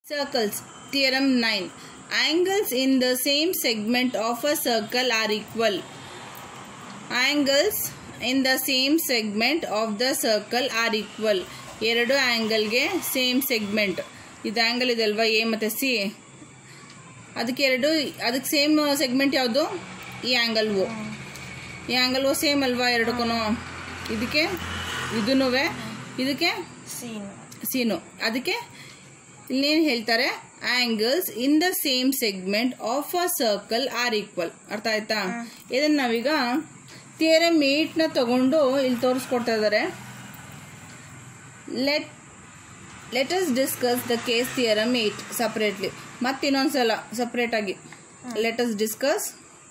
Circles. Theorem 9. Angles in the same segment of a circle are equal. Angles in the same segment of the circle are equal. ಎರಡು ಆ್ಯಂಗಲ್ಗೆ same segment ಇದು angle ಇದೆ ಅಲ್ವಾ A ಮತ್ತು C ಅದಕ್ಕೆ ಎರಡು ಅದಕ್ಕೆ ಸೇಮ್ ಸೆಗ್ಮೆಂಟ್ ಯಾವುದು ಈ ಆ್ಯಂಗಲ್ ಓ ಈ ಆ್ಯಂಗಲ್ ಓ ಸೇಮ್ ಅಲ್ವಾ ಎರಡಕ್ಕೂ ಇದಕ್ಕೆ ಇದೂ ಇದಕ್ಕೆ ಸೀನು ಸೀನು ಅದಕ್ಕೆ ಇಲ್ಲೇನು ಹೇಳ್ತಾರೆ angles in the same segment of a circle are equal ಅರ್ಥ ಆಯ್ತಾ ಇದನ್ನ ನಾವೀಗ ಥಿಯರಮ್ ನ ತಗೊಂಡು ಇಲ್ಲಿ ತೋರಿಸ್ಕೊಡ್ತಾ ಇದ್ದಾರೆ let let us discuss the case theorem eight separately ಮತ್ತೆ ಇನ್ನೊಂದ್ಸಲ ಸಪ್ರೇಟ್ ಆಗಿ let us discuss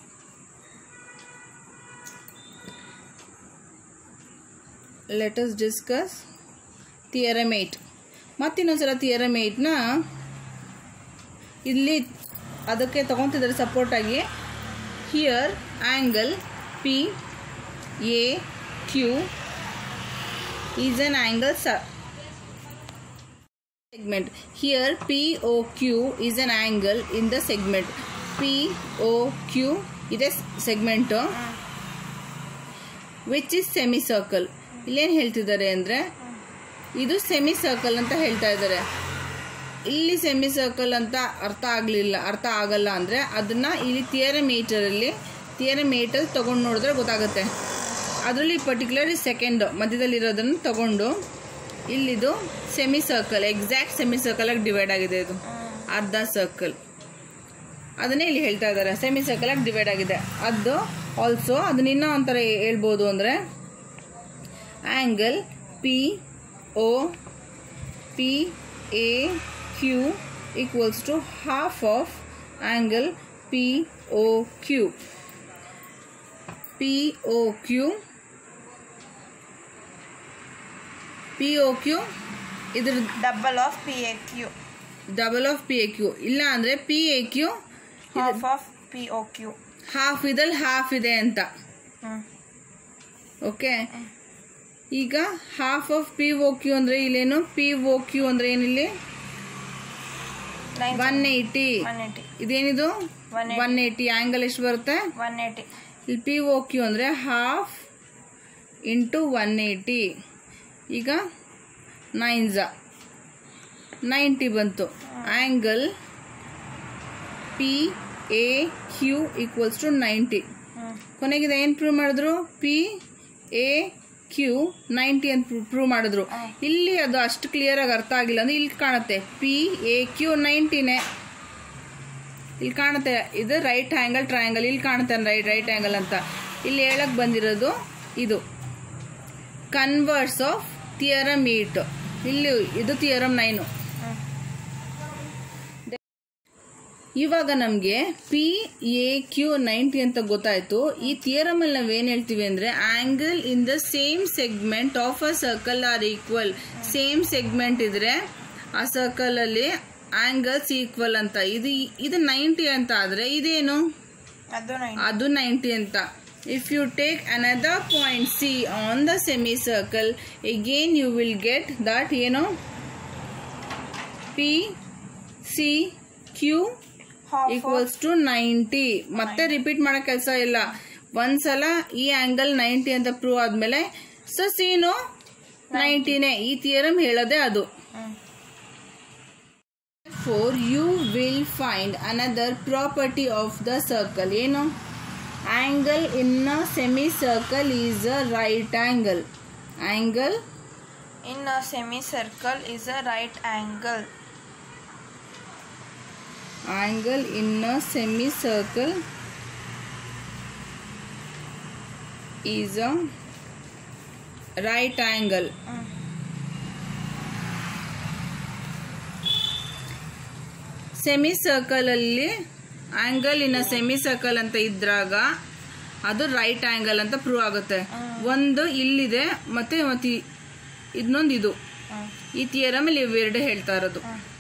let us discuss theorem eight ಮತ್ತಿನ್ನೊಂದ್ಸಲ ಥಿಯರಮ್ ಏಟ್ನ ಇಲ್ಲಿ ಅದಕ್ಕೆ ತಗೊತಿದ್ದಾರೆ ಸಪೋರ್ಟಾಗಿ here angle P A Q is an angle ಸ segment here POQ is an angle in the segment POQ ಇದೆ segment which is semicircle ಇಲ್ಲೇನು ಹೇಳ್ತಿದ್ದಾರೆ ಅಂದರೆ ಇದು ಸೆಮಿ ಸರ್ಕಲ್ ಅಂತ ಹೇಳ್ತಾ ಇದ್ದಾರೆ ಇಲ್ಲಿ ಸೆಮಿ ಸರ್ಕಲ್ ಅಂತ ಅರ್ಥ ಆಗಲಿಲ್ಲ ಅರ್ಥ ಆಗಲ್ಲ ಅಂದರೆ ಅದನ್ನು ಇಲ್ಲಿ ಥಿಯರಮೀಟರಲ್ಲಿ ಥಿಯರಮೀಟರ್ ತೊಗೊಂಡು ನೋಡಿದ್ರೆ ಗೊತ್ತಾಗುತ್ತೆ ಅದರಲ್ಲಿ ಪರ್ಟಿಕ್ಯುಲರ್ ಸೆಕೆಂಡ್ ಮಧ್ಯದಲ್ಲಿರೋದನ್ನು ತಗೊಂಡು ಇಲ್ಲಿದು ಸೆಮಿ ಸರ್ಕಲ್ ಎಕ್ಸಾಕ್ಟ್ ಸೆಮಿ ಸರ್ಕಲಾಗಿ ಡಿವೈಡ್ ಆಗಿದೆ ಇದು ಅರ್ಧ ಸರ್ಕಲ್ ಅದನ್ನೇ ಇಲ್ಲಿ ಹೇಳ್ತಾ ಇದ್ದಾರೆ ಸೆಮಿ ಸರ್ಕಲಾಗಿ ಡಿವೈಡ್ ಆಗಿದೆ ಅದು ಆಲ್ಸೋ ಅದನ್ನ ಇನ್ನೂ ಒಂಥರ ಹೇಳ್ಬೋದು ಅಂದರೆ angle P O P A Q equals to half of angle P O Q P O Q P O Q ಇದ್ರ double of P A Q double of P A Q ಇಲ್ಲ ಅಂದರೆ P A Q half of P O Q half ಇದಲ್ಲಿ half ಇದೆ ಅಂತ hmm okay ಈಗ half of P O Q ಅಂದರೆ ಇಲ್ಲೇನು P O Q ಅಂದರೆ ಏನಿಲ್ಲಿ nine one eighty one eighty ಇದೇನಿದು 180. ಒನ್ ಏಯ್ಟಿ ಆ್ಯಂಗಲ್ ಎಷ್ಟು ಬರುತ್ತೆ ಒನ್ ಏಯ್ಟಿ ಇಲ್ಲಿ ಪಿ ಓ ಕ್ಯೂ ಅಂದರೆ ಹಾಫ್ ಇಂಟು ಒನ್ ಏಯ್ಟಿ ಈಗ ನೈನ್ಸ ನೈಂಟಿ ಬಂತು angle P A Q equals to ninety hmm ಕೊನೆಗಿದೆ ಏನು ಪ್ರೂವ್ ಮಾಡಿದ್ರು ಪಿ ಎ ಕ್ಯೂ ನೈಂಟಿ ಅಂತ ಪ್ರೂವ್ ಮಾಡಿದ್ರು ಇಲ್ಲಿ ಅದು ಅಷ್ಟು ಕ್ಲಿಯರ್ ಆಗಿ ಅರ್ಥ ಆಗಿಲ್ಲ ಅಂದ್ರೆ ಇಲ್ಲಿ ಕಾಣುತ್ತೆ ಪಿ ಎ ಕ್ಯೂ ನೈಂಟಿನೇ ಇಲ್ಲಿ ಕಾಣುತ್ತೆ ಇದು ರೈಟ್ ಆ್ಯಂಗಲ್ ಟ್ರಯಾಂಗಲ್ ಇಲ್ಲಿ ಕಾಣುತ್ತೆ ರೈಟ್ ರೈಟ್ ಆ್ಯಂಗಲ್ ಅಂತ ಇಲ್ಲಿ ಹೇಳಕ್ ಬಂದಿರೋದು ಇದು ಕನ್ವರ್ಸ್ ಆಫ್ ಥಿಯರಮ್ ಏಟ್ ಇಲ್ಲಿ ಇದು ಥಿಯರಮ್ ನೈನು ಹ್ಮ್ ಇವಾಗ ನಮಗೆ ಪಿ ಎ ಕ್ಯೂ ನೈಂಟಿ ಅಂತ ಗೊತ್ತಾಯ್ತು ಈ ಥಿಯರಮ್ ಅಲ್ಲಿ ನಾವೇನು ಹೇಳ್ತೀವಿ ಅಂದ್ರೆ angle in the same segment of a circle are equal same segment ಇದ್ರೆ ಆ ಸರ್ಕಲ್ ಅಲ್ಲಿ ಆಂಗಲ್ಸ್ ಈಕ್ವಲ್ ಅಂತ ಇದು ಇದು ನೈಂಟಿ ಅಂತ ಆದ್ರೆ ಇದೇನು ಅದು ನೈನ್ ಅದು ನೈಂಟಿ ಅಂತ if you take another point C on the semicircle again you will get that ಏನು P C Q half equals to ninety ಮತ್ತೆ ರಿಪೀಟ್ ಮಾಡೋ ಕೆಲಸ ಇಲ್ಲ ಒಂದ್ಸಲ ಈ ಆಂಗಲ್ ನೈಂಟಿ ಅಂತ ಪ್ರೂವ್ ಆದ್ಮೇಲೆ ಸೊ ಸೀನು ನೈಂಟಿನೇ ಈ ಥಿಯರಮ್ ಹೇಳೋದೇ ಅದು hmm for you will find another property of the circle ಏನು angle in a semicircle is a right angle angle In a semicircle is a right angle. angle in a semicircle is a right angle Mm. Semicircle ಅಲ್ಲಿ angle in semicircle ಅಂತ ಇದ್ರಾಗ ಅದು right angle ಅಂತ prove ಆಗುತ್ತೆ ಒಂದು ಇಲ್ಲಿದೆ ಮತ್ತೆ ಮತ್ತೆ ಇನ್ನೊಂದು ಇದು ಹ್ಮ್ ಈ ಥಿಯರಮ್ ಇಲ್ಲಿ ಇವೆರಡು ಹೇಳ್ತಾ ಇರೋದು ಹ್ಮ್